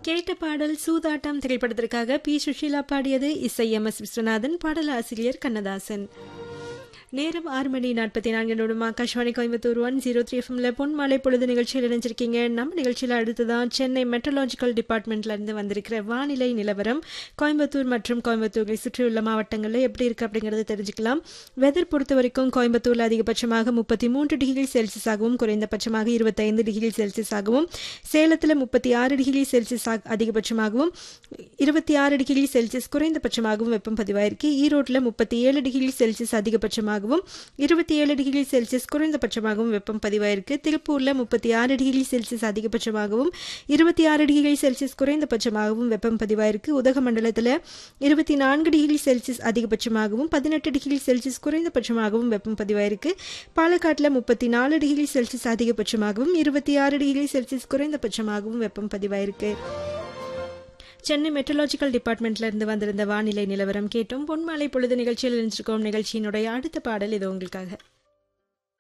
கேட்ட பாடல் சூதாட்டம் திரைப்படத்திற்காக பி சுஷீலா பாடியது இசை எம் எஸ் விஸ்வநாதன் பாடலாசிரியர் கண்ணதாசன் நேரம் ஆறு மணி நாற்பத்தி நான்கு நிமிடம் Akashvani Coimbatore one zero three எஃப்எம்ல பொன் மாலை பொழுது நிகழ்ச்சியில் இணைஞ்சிருக்கீங்க நம்ம நிகழ்ச்சியில் அடுத்ததான் சென்னை மெட்ரலாஜிக்கல் டிபார்ட்மெண்ட்ல இருந்து வந்திருக்கிற வானிலை நிலவரம் கோயம்புத்தூர் மற்றும் கோயம்புத்தூரை சுற்றியுள்ள மாவட்டங்களில் எப்படி இருக்கு அப்படிங்கறத தெரிஞ்சுக்கலாம் வெதர் பொறுத்த வரைக்கும் கோயம்புத்தூர்ல அதிகபட்சமாக முப்பத்தி மூன்று டிகிரி செல்சியஸாகவும் குறைந்தபட்சமாக இருபத்தைந்து டிகிரி செல்சியஸாகவும் சேலத்தில் முப்பத்தி ஆறு டிகிரி செல்சியஸ் அதிகபட்சமாகவும் இருபத்தி ஆறு டிகிரி செல்சியஸ் குறைந்தபட்சமாகவும் வெப்பம் பதிவாயிருக்கு ஈரோட்டில் முப்பத்தி ஏழு டிகிரி செல்சியஸ் அதிகபட்சமாகவும் இருபத்தி ஏழு டிகிரி செல்சியஸ் குறைந்தபட்சமாகவும் வெப்பம் பதிவாயிருக்கு திருப்பூரில் முப்பத்தி ஆறு டிகிரி செல்சியஸ் அதிகபட்சமாகவும் இருபத்தி ஆறு டிகிரி செல்சியஸ் குறைந்தபட்சமாகவும் வெப்பம் பதிவாயிருக்கு உதகமண்டலத்தில் இருபத்தி நான்கு டிகிரி செல்சியஸ் அதிகபட்சமாகவும் பதினெட்டு டிகிரி செல்சியஸ் குறைந்தபட்சமாகவும் வெப்பம் பதிவாயிருக்கு பாலக்காட்டில் முப்பத்தி நாலு டிகிரி செல்சியஸ் அதிகபட்சமாகவும் இருபத்தி ஆறு டிகிரி செல்சியஸ் குறைந்தபட்சமாகவும் வெப்பம் பதிவாயிருக்கு சென்னை மெட்ரலாஜிக்கல் டிபார்ட்மெண்ட்ல இருந்து வந்திருந்த வானிலை நிலவரம் கேட்டோம் பொன்மாலை பொழுது நிகழ்ச்சியில் நினைச்சிருக்கோம் நிகழ்ச்சியினுடைய அடுத்த பாடல் இது உங்களுக்காக